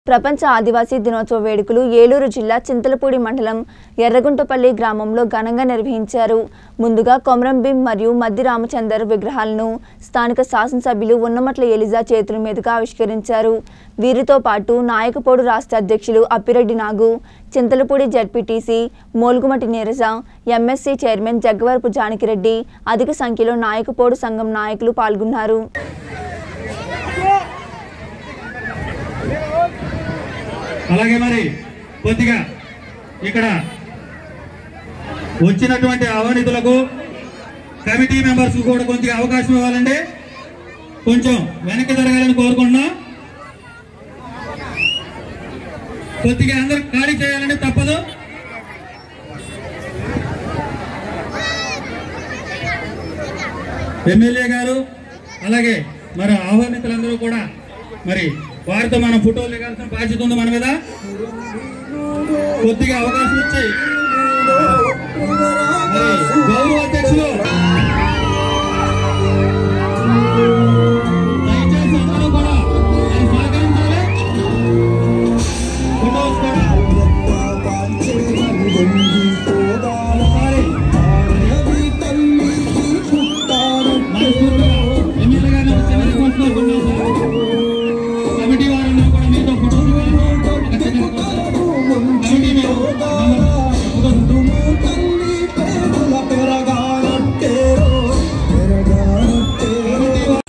ప్రపంచ ఆదివాసీ దినోత్సవ వేడుకలు ఏలూరు జిల్లా చింతలపూడి మండలం ఎర్రగుంటపల్లి గ్రామంలో ఘనంగా నిర్వహించారు ముందుగా కొమరంభీం మరియు మద్ది రామచందర్ విగ్రహాలను స్థానిక శాసనసభ్యులు ఉన్నమట్ల ఎలిజా చేతుల మీదుగా ఆవిష్కరించారు వీరితో పాటు నాయకపోడు రాష్ట్ర అధ్యక్షులు Appireddy Nagu Chintalapudi ZPTC Molgumati Neeraja MSC chairman Jaggavarapu Janakireddy అధిక సంఖ్యలో నాయకపోడు సంఘం నాయకులు పాల్గొన్నారు అలాగే మరి కొద్దిగా ఇక్కడ వచ్చినటువంటి అవానితులకు కమిటీ మెంబర్స్ కూడా కొద్దిగా అవకాశం ఇవ్వాలండి కొంచెం వెనక్కి జరగాలని కోరుకుంటున్నాం కొద్దిగా అందరు ఖాళీ చేయాలండి తప్పదు ఎమ్మెల్యే గారు అలాగే మరి ఆహ్వానితులందరూ కూడా మరి వారితో మనం ఫోటోలు దిగాల్సిన బాధ్యత ఉంది మన మీద కొద్దిగా అవకాశం ఇచ్చి మరి గౌరవ అధ్యక్షులు దయచేసి అందరూ కూడా మరి సహకరించాలి ఫోటోస్ కూడా ఒకసారి మనస్ఫూర్తిగా ఎమ్మెల్యే గారిని ఒక చిన్న రిక్వెస్ట్ కోరుకుంటున్నాం సార్. కమిటీ వారందరూ కూడా మీతో ఫోటోలు దిగాలి. ఒక చిన్న request. Committee member photos committee వారు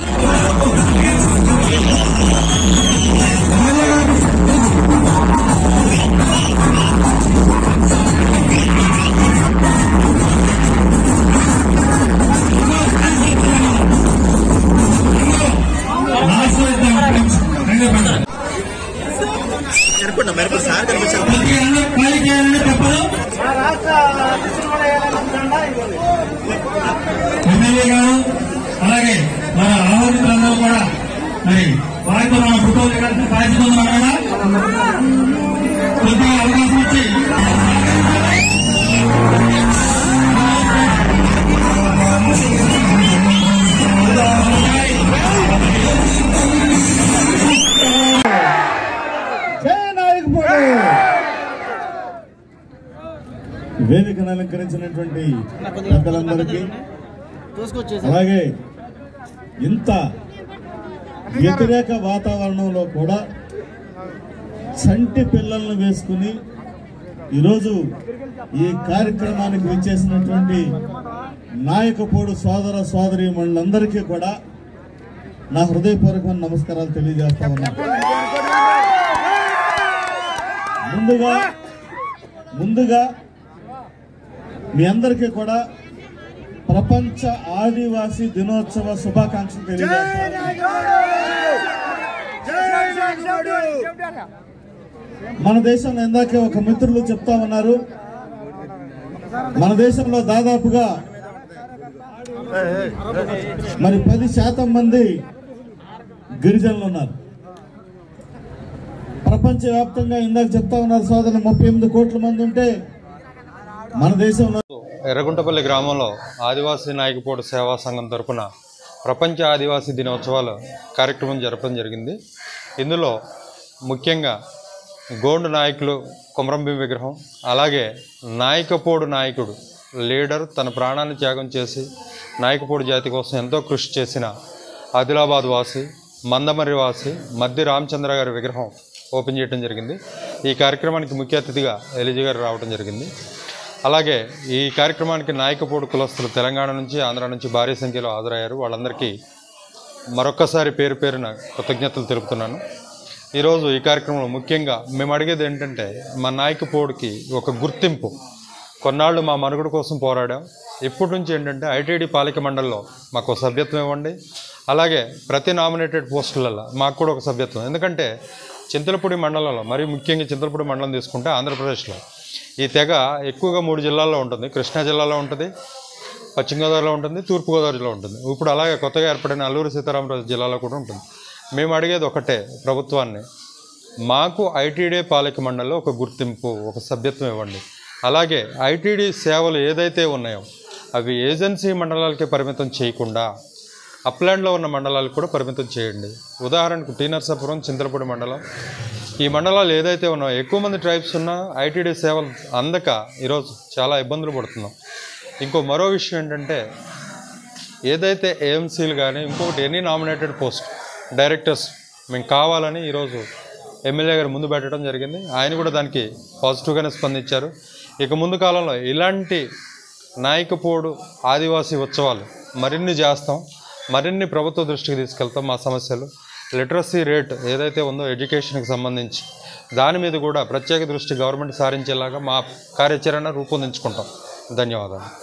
లాస్ట్ లో ఇద్దాం ఫ్రెండ్స్. కంగారు పడకండి. కనుక్కున్నా మరి సార్ కనిపించాలి కొద్దిగా అందరూ ఖాళీ చేయాలని తప్పదు ఎమ్మెల్యే గారు అలాగే మన ఆహ్వానితులందరూ కూడా మరి వారితో మన ఫోటో దిగాల్సిన బాధ్యత ఉంది మన మీద. కొద్దిగా అవకాశం ఇచ్చి వేదికను అలంకరించినటువంటి పెద్దలందరికీ అలాగే ఇంత వ్యతిరేక వాతావరణంలో కూడా చంటి పిల్లలను వేసుకుని ఈరోజు ఈ కార్యక్రమానికి విచ్చేసినటువంటి నాయకపోడు సోదర సోదరి మనులందరికీ కూడా నా హృదయపూర్వకమైన నమస్కారాలు తెలియజేస్తా ఉన్నాను ముందుగా ముందుగా మీ అందరికీ కూడా ప్రపంచ ఆదివాసీ దినోత్సవ శుభాకాంక్షలు తెలియజేస్తాను మన దేశంలో ఇందాకే ఒక మిత్రులు చెప్తా ఉన్నారు మన దేశంలో దాదాపుగా మరి పది శాతం మంది గిరిజనులు ఉన్నారు ప్రపంచవ్యాప్తంగా ఇందాక చెప్తా ఉన్నారు సోదరులు ముప్పై ఎనిమిది కోట్ల మంది ఉంటే మన దేశంలో ఎర్రగుంటపల్లి గ్రామంలో ఆదివాసీ నాయకపోటు సేవా సంఘం తరపున ప్రపంచ ఆదివాసీ దినోత్సవాలు కార్యక్రమం జరపడం జరిగింది ఇందులో ముఖ్యంగా గోండు నాయకులు కొమరంభీం విగ్రహం అలాగే నాయకపోడు నాయకుడు లీడర్ తన ప్రాణాన్ని త్యాగం చేసి నాయకపోడు జాతి కోసం ఎంతో కృషి చేసిన ఆదిలాబాద్ వాసి మందమర్రి వాసి మద్ది రామచంద్ర గారి విగ్రహం ఓపెన్ చేయడం జరిగింది ఈ కార్యక్రమానికి ముఖ్య అతిథిగా ఎలిజీ గారు రావడం జరిగింది అలాగే ఈ కార్యక్రమానికి నాయకపోడు కులస్తులు తెలంగాణ నుంచి ఆంధ్ర నుంచి భారీ సంఖ్యలో హాజరయ్యారు వాళ్ళందరికీ మరొక్కసారి పేరు పేరున కృతజ్ఞతలు తెలుపుతున్నాను ఈరోజు ఈ కార్యక్రమంలో ముఖ్యంగా మేము అడిగేది ఏంటంటే మా నాయకపోడికి ఒక గుర్తింపు కొన్నాళ్ళు మా మనుగడ కోసం పోరాడాం ఇప్పటి నుంచి ఏంటంటే ఐటీడీ పాలిక మండలిలో మాకు ఒక సభ్యత్వం ఇవ్వండి అలాగే ప్రతి నామినేటెడ్ పోస్టులలో మాకు కూడా ఒక సభ్యత్వం ఎందుకంటే చింతలపూడి మండలంలో మరీ ముఖ్యంగా చింతలపూడి మండలం తీసుకుంటే ఆంధ్రప్రదేశ్లో ఈ తెగ ఎక్కువగా మూడు జిల్లాల్లో ఉంటుంది కృష్ణా జిల్లాలో ఉంటుంది పశ్చిమ గోదావరిలో ఉంటుంది తూర్పుగోదావరి జిల్లా ఉంటుంది ఇప్పుడు అలాగే కొత్తగా ఏర్పడిన అల్లూరు సీతారామరాజు జిల్లాలో కూడా ఉంటుంది మేము అడిగేది ఒకటే ప్రభుత్వాన్ని మాకు ఐటీడీ పాలక మండలిలో ఒక గుర్తింపు ఒక సభ్యత్వం ఇవ్వండి అలాగే ఐటీడీ సేవలు ఏదైతే ఉన్నాయో అవి ఏజెన్సీ మండలాలకే పరిమితం చేయకుండా అప్లాండ్లో ఉన్న మండలాలకు కూడా పరిమితం చేయండి ఉదాహరణకు టీ నరసాపురం చింతలపూడి మండలం ఈ మండలాలు ఏదైతే ఉన్నాయో ఎక్కువ మంది ట్రైబ్స్ ఉన్నా ఐటీడీ సేవలు అందక ఈరోజు చాలా ఇబ్బందులు పడుతున్నాం ఇంకో మరో విషయం ఏంటంటే ఏదైతే ఏఎంసీలు కానీ ఇంకొకటి ఎనీ నామినేటెడ్ పోస్ట్ డైరెక్టర్స్ మేము కావాలని ఈరోజు ఎమ్మెల్యే గారు ముందు పెట్టడం జరిగింది ఆయన కూడా దానికి పాజిటివ్గానే స్పందించారు ఇక ముందు కాలంలో ఇలాంటి నాయకపోడు ఆదివాసీ ఉత్సవాలు మరిన్ని చేస్తాం మరిన్ని ప్రభుత్వ దృష్టికి తీసుకెళ్తాం మా సమస్యలు లిటరసీ రేట్ ఏదైతే ఉందో ఎడ్యుకేషన్కి సంబంధించి దాని మీద కూడా ప్రత్యేక దృష్టి గవర్నమెంట్ సారించేలాగా మా కార్యాచరణ రూపొందించుకుంటాం ధన్యవాదాలు